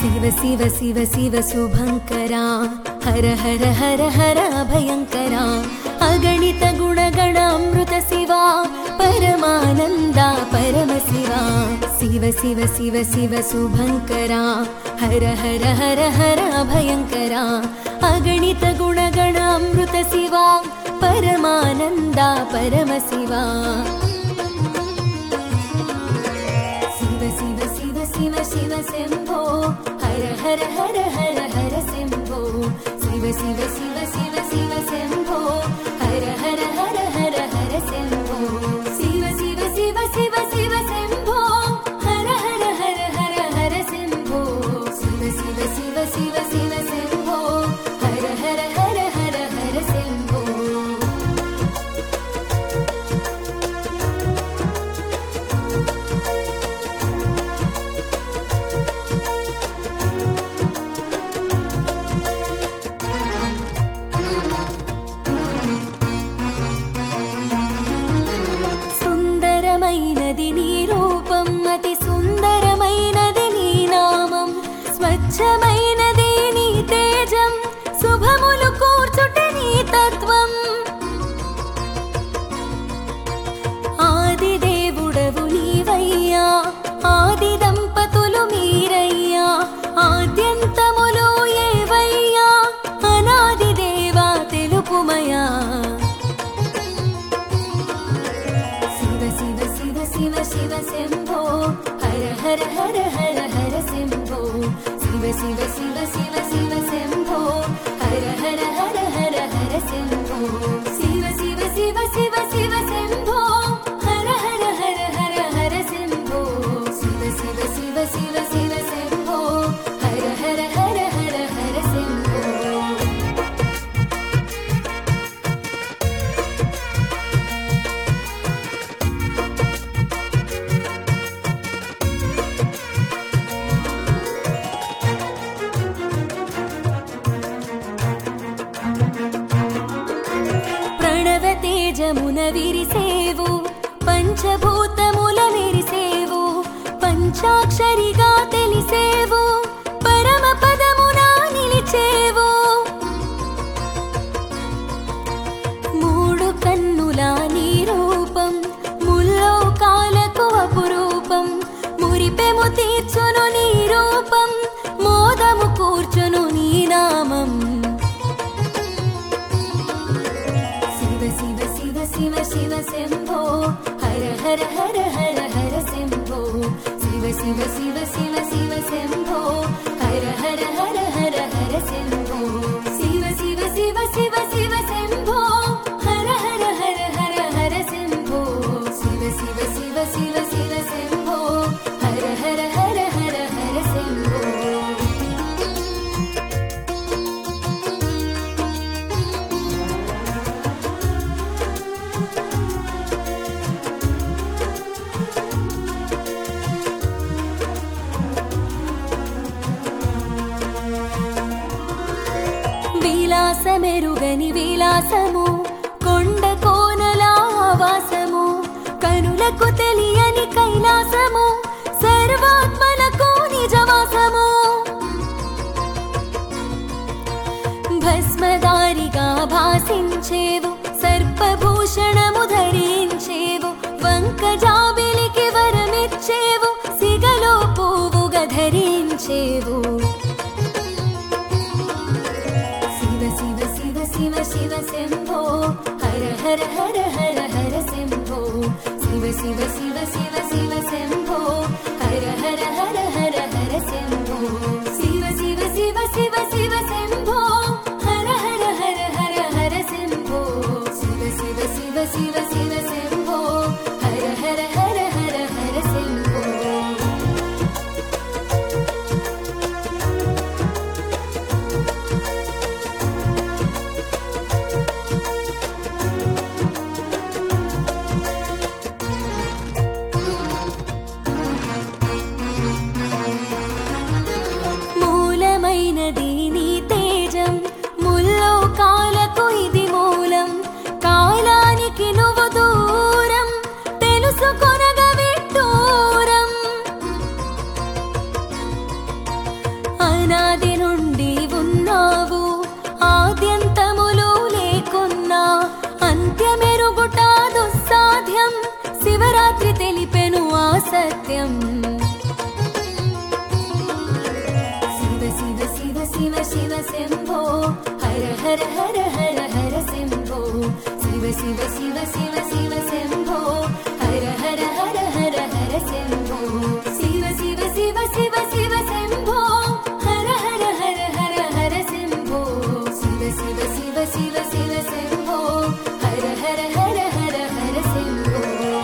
శివ శివ శివ శివ శుభంకరా హర హర హర హర భయంకరా అగణిత గుణగణ అమృత శివ పరమానంద పరమ శివ శివ శివ శివ శివ శుభంకరా హర హర హర హర భయంకరా అగణిత గుణగణ అమృత శివ పరమానంద పరమ శివ శివ శివ శివ శివ శివ శంభో హర హర హర హర హర శంభో శివ శివ శివ శివ శివ శంభో హర హర హర హర హర శంభో శివ శివ శివ శివ శివ శంభో హర హర హర హర హర శంభో శివ శివ శివ శివ శివ శంభో హర హర హర హర హర శంభో సుందరమైనది నీ రూపం అతి సుందరమైనది నీ నామం స్వచ్ఛమైనది నీ తేజం శుభములు కూర్చుట నీ తత్వం ఆది దేవుడవు నీవయ్యా ఆది దంపతులు మీరయ్యా ఆద్యంతములు ఏవయ్యా అనాది దేవా తెలుపుమయా శివ శివ శివ శివ శివ శంభో హర హర హర హర హర శంభో శివ శివ శివ శివ శివ శంభో హర హర హర హర హర శంభో శివ శివ శివ శివ శివ శంభో హర హర హర హర హర శంభో శివ శివ శివ శివ శివ శంభో హర హర హర హర హర శంభో ప్రణవ తేజమున విరిసేవు పంచభూతముల మెరిసేవు పంచాక్షరిగా తెలిసేవు పరమ పదమున నిలిచేవు మూడు కన్నుల నీ రూపం ముల్లోకాలకు అపురూపం మురిపెము తీర్చును నీ రూపం మోదము కూర్చును నీ నామం శివ శివ శివ శివ శివ శంభో హర హర హర హర హర శంభో శివ శివ శివ శివ శివ శంభో హర హర హర హర హర శంభో శివ శివ శివ శివ శివ శంభో హర హర హర హర హర శంభో శివ శివ శివ శివ శివ శంభో హర హర హర హర హర శంభో విలాసమెరుగని విలాసము కొండ కోనల ఆవాసము కనులకు తెలియని కైలాసము సర్వాత్మలకు నిజవాసము భస్మదారిగా భాసించేవు సర్పభూషణము ధరించేవు వంక జాబిలికి వరమిచ్చేవు సిగలో పువ్వుగా ధరించేవు శివ శివ శివ శివ శివ శంభో హర హర హర హర హర శంభో శివ శివ శివ శివ శివ శంభో హర హర హర హర హర శంభో శివ శివ శివ శివ శివ శంభో హర హర హర హర హర శంభో శివ శివ శివ శివ శివ శంభో హర హర హర హర హర శంభో అనాది నుండి ఉన్నావు ఆద్యంతములు లేకున్నా అంత్యమెరుగుట దుస్సాధ్యం శివరాత్రి తెలిపెను ఆ సత్యం శివ శివ శివ శివ శివ శంభో హర హర హర హర హర శంభో శివ శివ శివ శివ శివ శంభో హర హర హర హర హర శంభో శివ శివ శివ శివ శివ శంభో హర హర హర హర హర శంభో శివ శివ శివ శివ శివ శంభో హర హర హర హర హర శంభో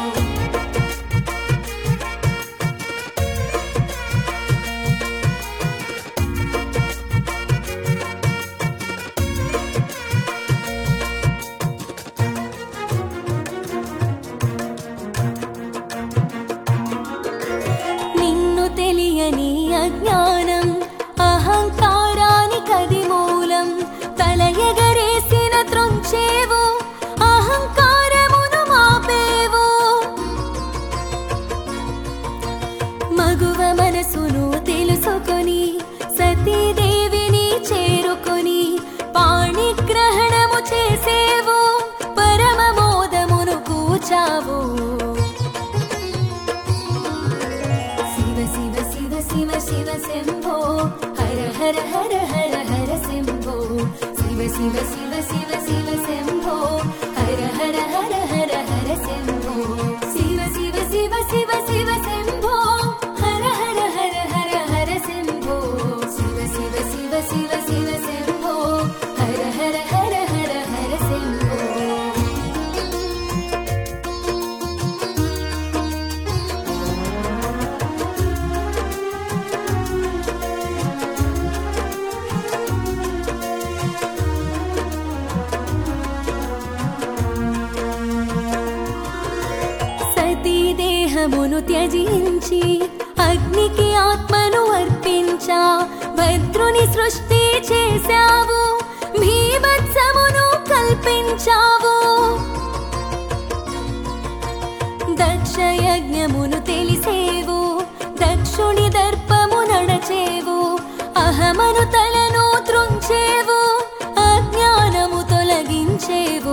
నిన్ను తెలియని అజ్ఞానం అహంకారానికది మూలం తల ఎగరేసిన త్రొంచేవు అహంకారమును మాపేవు మగువ మనసును తెలుసుకొని సతీదేవిని చేరుకొని పాణిగ్రహణము చేసేవు పరమ మోదమును కూచావు శివ శివ శివ శివ శివ శంభో హర హర హర హర హర శంభో శివ శివ శివ శివ శివ శంభో హర హర హర హర హర శంభో శివ శివ శివ శివ శివ శంభో హర హర హర హర హర శంభో శివ శివ శివ శివ శివ శంభో హర హర హర హర హర శంభో సతీ దేహమును త్యజించి అగ్నికి ఆత్మను అర్పించా భద్రుని సృష్టి చేశావు భీభత్సమును కల్పించావు దక్ష యజ్ఞమును తెలిసేవు దక్షుని దర్పము నడచేవు అహమను తలను త్రుంచేవు అజ్ఞానము తొలగించేవు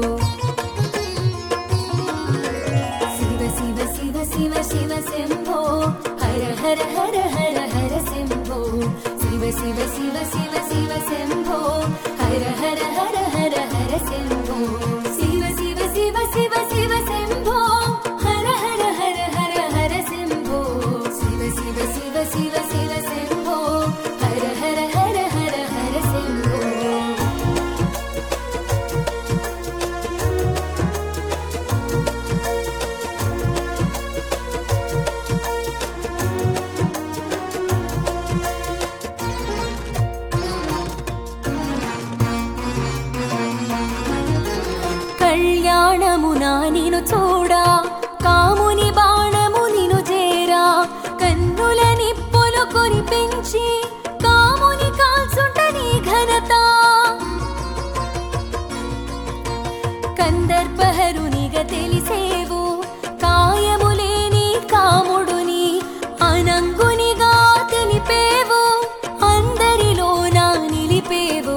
శివ శివ శివ శివ శివ శంభో హర హర హర హర హర శంభో శివ శివ శివ శివ శివ శంభో హర హర హర హర హర శంభో శివ శివ శివ శివ శివ శంభో హర హర హర హర హర శంభో శివ శివ శివ శివ శివ శంభో హర హర హర హర హర శంభో కళ్యాణమునా నిను చూడా కాముని బాణము నిను చేరా కన్నుల నిప్పులు కురిపించి కాముని కాల్చుంట నీ ఘనత కందర్పహరునిగా తెలిసేవు కాయములేని కాముడుని అనంగునిగా తెలిపేవు అందరిలో నా నిలిపేవు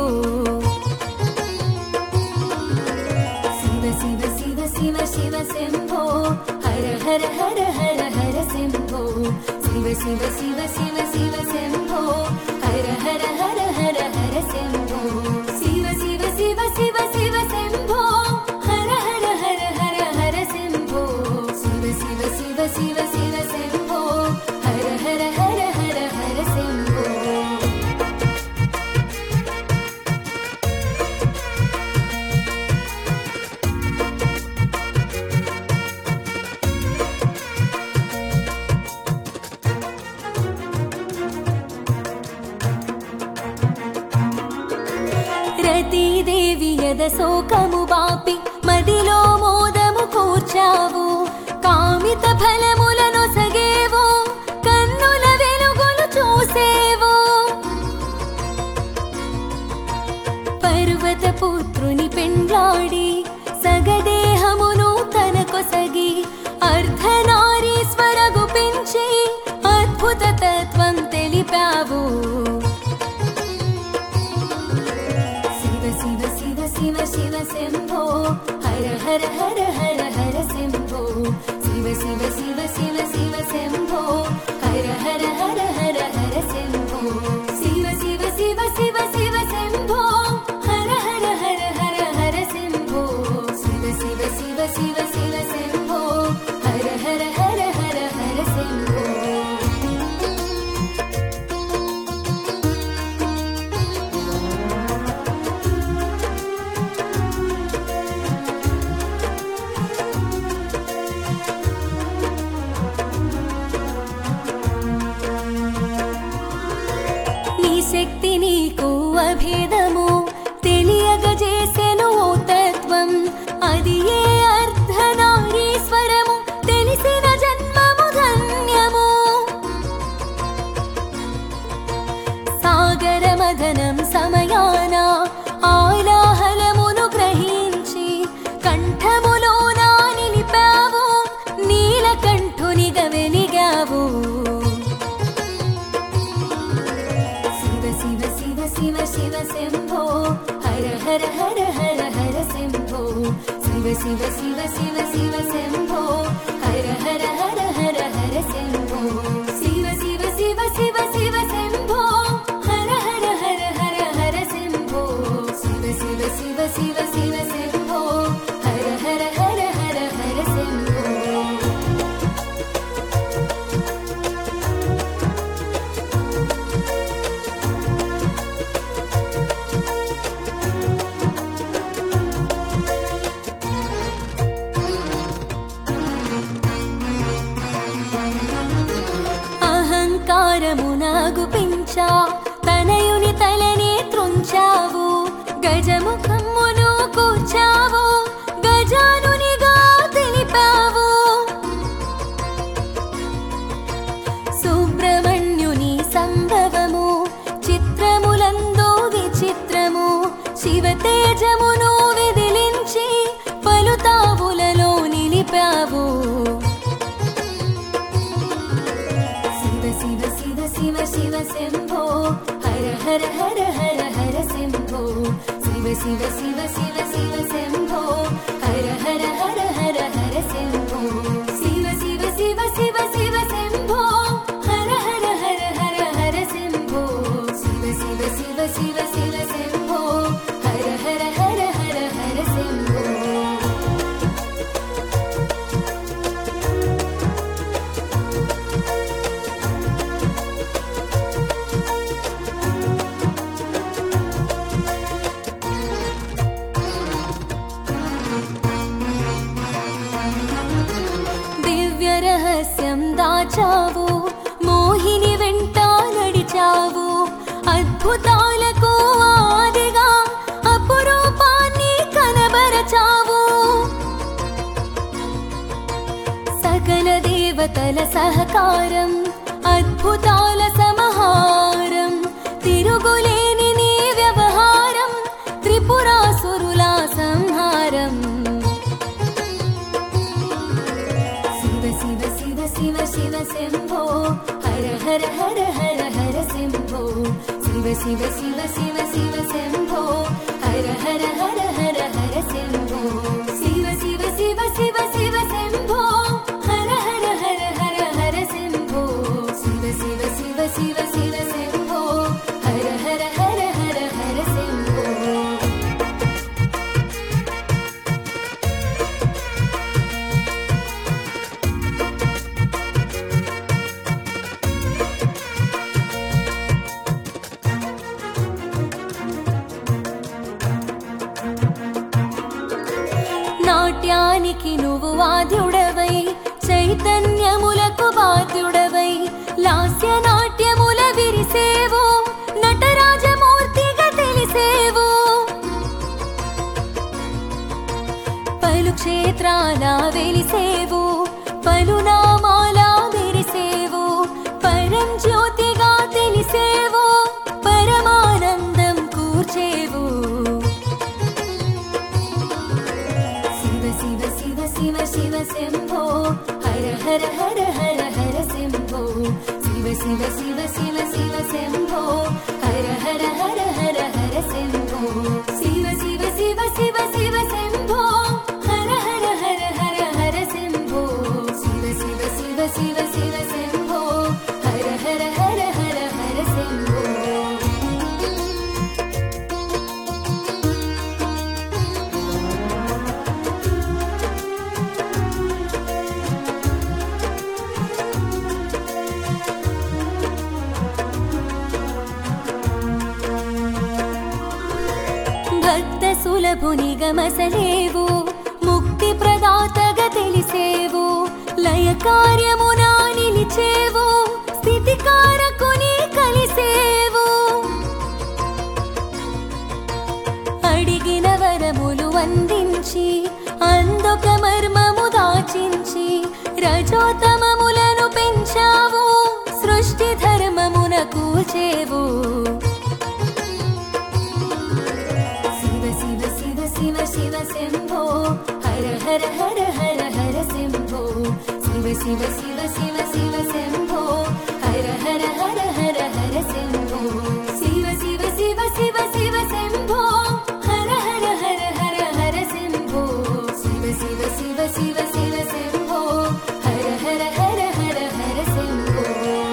శివ శివ శివ శివ శివ శంభో హర హర హర హర హర శంభో శివ శివ శివ శివ శివ శంభో హర హర హర హర హర శంభో శివ శివ శివ శివ శివ శంభో హర హర హర హర హర శంభో శివ శివ శివ శివ శివ శంభో హర హర హర హర హర శంభో రతీదేవి యద శోకము బాపి మదిలో మోదము కూర్చావు కామిత ఫలములను సగేవు కన్నుల వెలుగులు చూసేవు పర్వత పుత్రుని పెండ్లాడి సగదేహమును తనకొసగి అర్ధనారీశ్వరగు పెంచి అద్భుత తత్వం తెలిపావు హర హర హర హర శంభో శివ శివ శివ శివ శివ శంభో హర హర హర హర హర శంభో శివ శివ శివ శివ శివ శంభో హర హర హర హర హర శంభో శివ శివ శివ శివ శివ శంభో హర హర హర హర హర శంభో నీ శక్తి నీకు అభేదము తెలియగజేసెను ఓ తత్వం అది ఏ అర్ధనారీశ్వరము తెలిసిన జన్మము ధన్యము సాగర మదనం సమయాన ఆలాహలమును గ్రహించి కంఠములోన నిలిపావు నీలకంఠునిగా వెలిగావు శివ శివ శివ శివ శివ శంభో హర హర హర హర హర శంభో శివ శివ శివ శివ శివ శంభో హర హర హర హర హర శంభో శివ శివ శివ శివ శివ శంభో హర హర హర హర హర శంభో శివ శివ శివ శివ శివ శంభో హర హర హర హర హర శంభో అహంకారమునాగు పించా తనయుని తలనే త్రుంచావు గజముఖమును కూర్చావు గజానునిగా తెలిపావు సుబ్రహ్మణ్యుని సంభవము చిత్రములందు విచిత్రము శివ తేజమును విదిలించి పలుతావులలో నిలిపావు శివ శివ శివ శివ శివ శంభో హర హర హర హర హర శంభో శివ శివ శివ శివ శివ శంభో హర హర హర హర హర శంభో శివ శివ శివ శివ శివ శంభో హర హర హర హర హర శంభో శివ శివ శివ శివ శివ శంభో హర హర హర హర హర శంభో దివ్య రహస్యం దాచావు మోహిని వెంట నడిచావు అద్భుతాలకు ఆదిగా అపురూపాన్ని కనబరచావు సకల దేవతల సహకారం అద్భుతాల సమహారం తిరుగులేని నీ వ్యవహారం త్రిపురాసురుల సంహారం శివ శివ శివ శివ శివ శంభో హర హర హర హర హర శంభో శివ శివ శివ శివ శివ శంభో హర హర హర హర హర శంభో శివ శివ శివ శివ శివ శంభో హర హర హర హర హర శంభో శివ శివ శివ శివ శివ శంభో హర హర హర హర హర శంభో నాట్యానికి నువ్వు వాద్యుడవై చైతన్యములకు బాధ్యుడవై లాస్య నాట్యముల విరిసేవు నటరాజమూర్తిగా తెలిసేవు పలు క్షేత్రాల వెలిసేవు పలు నామాల మెరిసేవు పరం జ్యోతిగా తెలిసేవు పరమానందం కూర్చేవు శివ శివ శివ శివ శివ శంభో హర హర హర హర హర శంభో శివ శివ శివ శివ శివ శంభో హర హర హర హర హర శంభో శివ శివ శివ శివ శివ శంభో హర హర సులభునిగా మసలేవు ముక్తి ప్రదాతగా తెలిసేవు లయ కార్యమునా నిలిచేవు స్థితి కారకుని కలిసేవు అడిగిన వరములు అందించి అందొక మర్మము దాచించి రజోతమములను పెంచావు సృష్టి ధర్మమున కూల్చేవు శివ శివ శివ శివ శివ శంభో హర హర హర హర హర శంభో శివ శివ శివ శివ శివ శంభో హర హర హర హర హర శంభో శివ శివ శివ శివ శివ శంభో హర హర హర హర హర శంభో శివ శివ శివ శివ శివ శంభో హర హర హర హర హర శంభో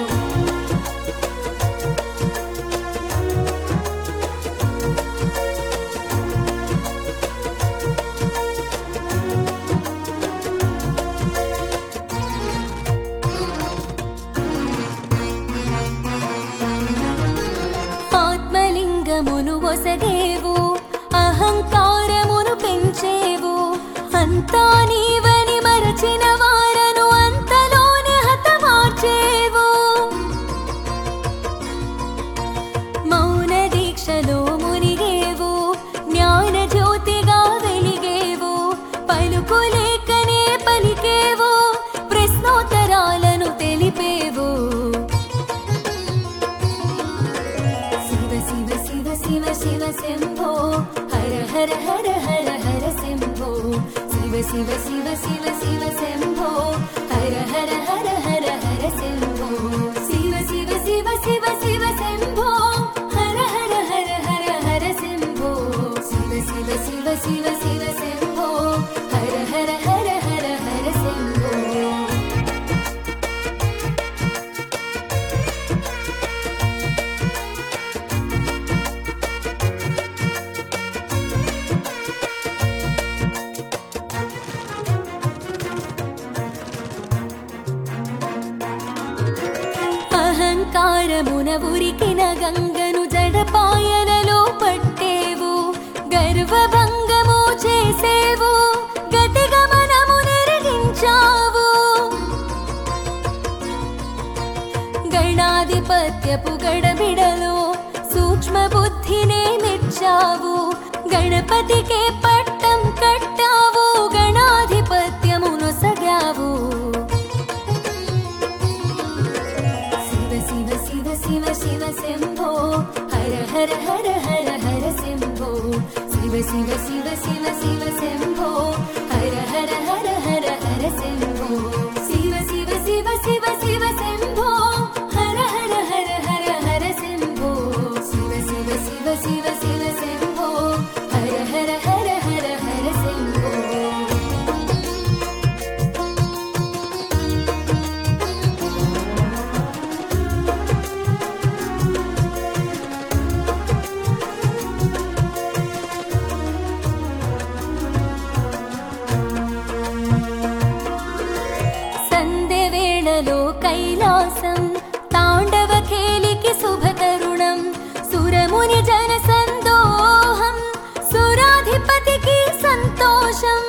ఆత్మలింగమును ఒసగేవు అహంకారమును పెంచేవు అంతా నీవని మరచిన వారను అంతలోనే హతమార్చేవు మౌన దీక్షలో మునిగేవు జ్ఞాన జ్యోతిగా వెలిగేవు పలుకులేకనే పలికేవు ప్రశ్నోత్తరాలను తెలిపేవు శివ శివ శివ శివ శివ శంభో హర హర హర హర హర శంభో శివ శివ శివ శివ శివ శంభో హర హర హర హర హర శంభో శివ శివ శివ శివ శివ శంభో హర హర హర హర హర శంభో శివ శివ శివ శివ శివ శంభో హర హర హర హర హర శంభో అహంకారమున ఉరికిన గంగను జడపాయలలో పట్టేవు గర్వభంగము చేసేవు గతిగమనము నెరగించావు గణాధిపత్యపు గడబిడలో సూక్ష్మ బుద్ధినే మెచ్చావు గణపతికే పట్టం కట్టావు గణాధిపత్యమును సగావు శివ శివ శివ శివ శివ శంభో హర హర హర హర హర శంభో శివ శివ శివ శివ శివ శంభో హర హర హర హర హర శంభో శివ శివ శివ శివ శివ శంభో హర హర హర హర హర శంభో శివ శివ శివ శివ శివ శంభో హర హర హర హర హర శంభో సంధ్య వేళలో కైలాసం తాండవ ఖేలికి శుభతరుణం సురముని జన సందోహం సురాధిపతికి సంతోషం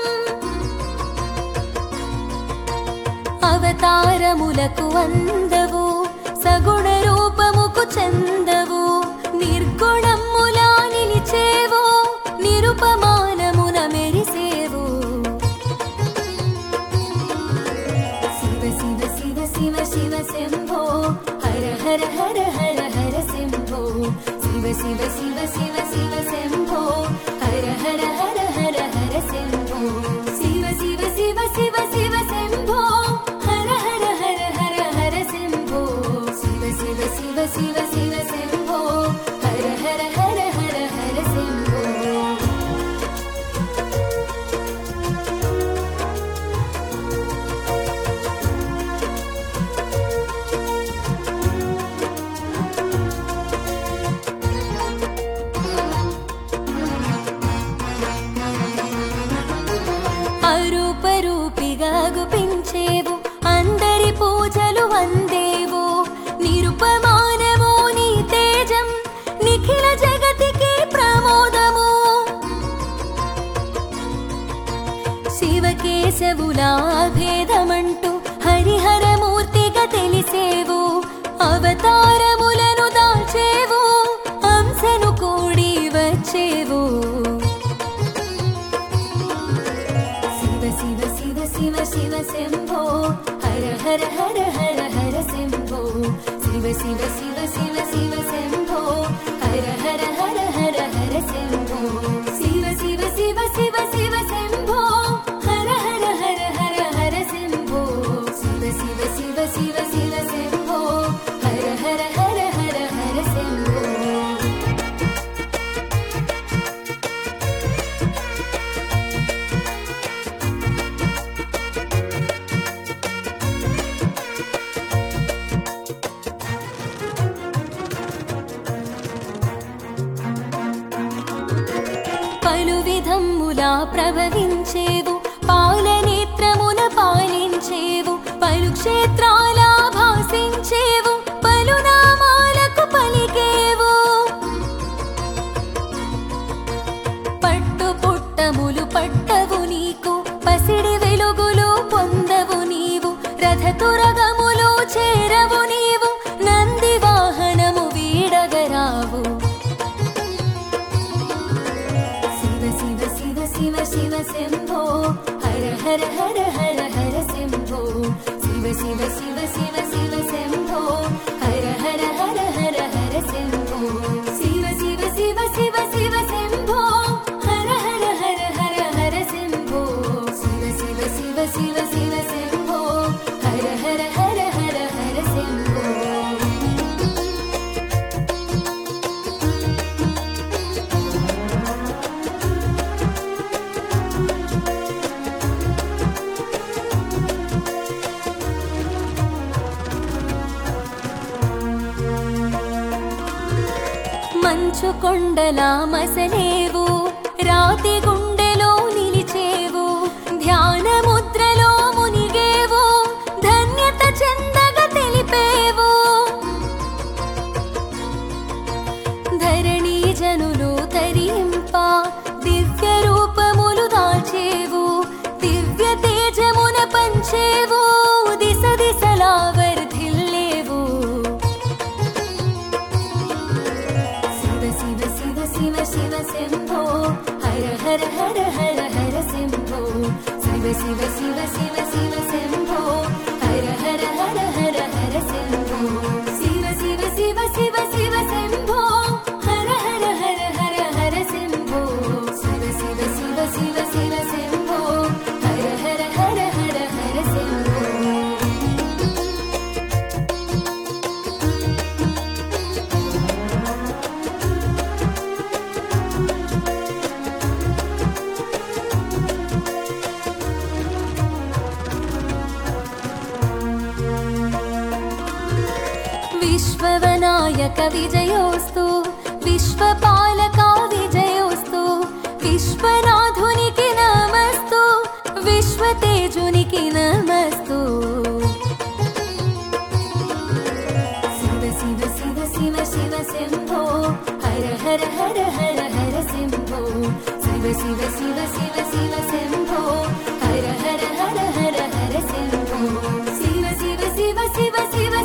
అవతారములకు అందవు సగుణ రూపముకు చందవు నిర్గుణములా నిలిచేవు నిరుపమానమున మెరిసేవు శివ శివ శివ శివ శివ శంభో హర హర హర హర హర శంభో శివ శివ శివ శివ శివ శంభో హర హర హర హర హర శంభో శివ శివ శివ శివ శివ శంభో హర హర హర హర హర శంభో శివ శివ శివ శివ శివ శంభో హర హర హర హర హర శంభో త్రిమూర్తులా భేదమంటూ హరిహరమూర్తిగా తెలిసేవు అవతారములను దాచేవు అంశను కూడి వచ్చేవు శివ శివ శివ శివ శివ శంభో హర హర హర హర హర శంభో శివ శివ శివ శివ శివ శంభో హర హర హర హర హర శంభో శివ శివ శివ శివ శివ శంభో హర హర హర హర హర శంభో శివ శివ శివ శివ శివ శంభో హర హర హర హర హర శంభో పలు విధములా ప్రభవించేవు పాలనేత్రమున పాలించేవు పలు క్షేత్రాల భాసించేవు పలు నామాలకు పలికేవు పట్టు పుట్టములు పట్టవు నీకు పసిడి వెలుగులు పొందవు నీవు రథ తురగములు చేరవు నీవు నంది వాహనము వీడగరావు శివ శివ శివ శివ శివ శంభో హర హర హర హర హర శంభో శివ శివ శివ శివ శివ శంభో హర హర హర హర హర శంభో శివ శివ శివ శివ శివ శంభో హర హర హర హర హర శంభో శివ శివ శివ శివ శివ శంభో హర హర హర హర హర శంభో మంచు కొండలా మసలేవు రాతి గుండెలో నిలిచేవు ధ్యాన ముద్రలో మునిగేవు ధన్యత చెందగ తెలిపేవు ధరణి జనులు తరింప దివ్య రూపములు దాచేవు దివ్య తేజమున పంచేవు దిశ దిశలా వర్ధిల్లేవు శివ శివ శివ శివ శివ శంభో హర హర హర హర హర శంభో శివ శివ శివ శివ శివ శంభో హర హర హర హర హర శంభో శివ శివ శివ శివ శివ శంభో హర హర హర హర హర శంభో శివ శివ శివ శివ శివ శంభో హర హర హర హర హర శంభో విశ్వవనాయక విజయోస్తు విశ్వపాలక విజయోస్తు విశ్వనాథునికి నమస్తు విశ్వతేజునికి నమస్తు శివ శివ శివ శివ శివ శంభో హర హర హర హర హర శంభో శివ శివ శివ శివ శివ శంభో హర హర హర హర హర శంభో శివ శివ శివ శివ శివ